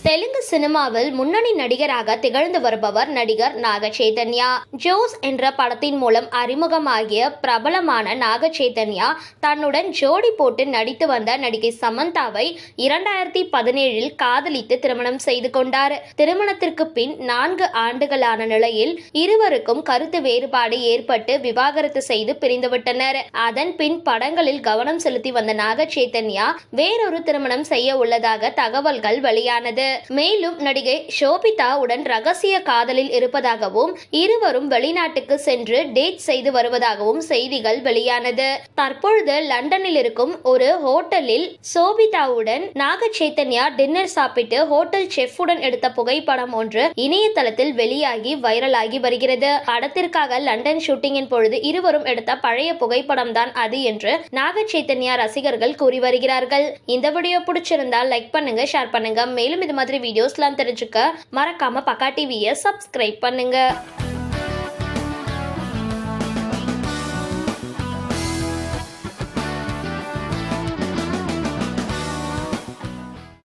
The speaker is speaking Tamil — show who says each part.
Speaker 1: தெலுங்கு சினிமாவில் முன்னணி நடிகராக திகழ்ந்து வருபவர் நடிகர் நாக சைதன்யா ஜோஸ் என்ற படத்தின் மூலம் அறிமுகமாகிய பிரபலமான நாக சைதன்யா தன்னுடன் ஜோடி போட்டு நடித்து வந்த நடிகை சமந்தாவை இரண்டாயிரத்தி பதினேழில் காதலித்து திருமணம் செய்து கொண்டார் திருமணத்திற்கு பின் நான்கு ஆண்டுகளான நிலையில் இருவருக்கும் கருத்து வேறுபாடு ஏற்பட்டு விவாகரத்து செய்து பிரிந்துவிட்டனர் அதன் பின் படங்களில் கவனம் செலுத்தி வந்த நாக சைதன்யா வேறொரு திருமணம் செய்ய உள்ளதாக தகவல்கள் வெளியானது மேலும் நடிகை ஷோபிதா உடன் ரகசிய காதலில் இருப்பதாகவும் இருவரும் வெளிநாட்டுக்கு சென்று டேட் செய்து வருவதாகவும் செய்திகள் வெளியானது தற்பொழுது லண்டனில் இருக்கும் ஒரு ஹோட்டலில் சோபிதாவுடன் நாக சைத்தன்யா டின்னர் சாப்பிட்டு ஹோட்டல் செஃப்புடன் எடுத்த புகைப்படம் ஒன்று இணையதளத்தில் வெளியாகி வைரலாகி வருகிறது படத்திற்காக லண்டன் ஷூட்டிங்கின் பொழுது இருவரும் எடுத்த பழைய புகைப்படம் தான் அது என்று நாக சைத்தன்யா ரசிகர்கள் கூறி வருகிறார்கள் இந்த வீடியோ பிடிச்சிருந்தா லைக் பண்ணுங்க ஷேர் பண்ணுங்க மேலும் இது மாதிரி வீடியோஸ்லாம் தெரிஞ்சுக்க மறக்காம பக்கா டிவியை சப்ஸ்கிரைப் பண்ணுங்க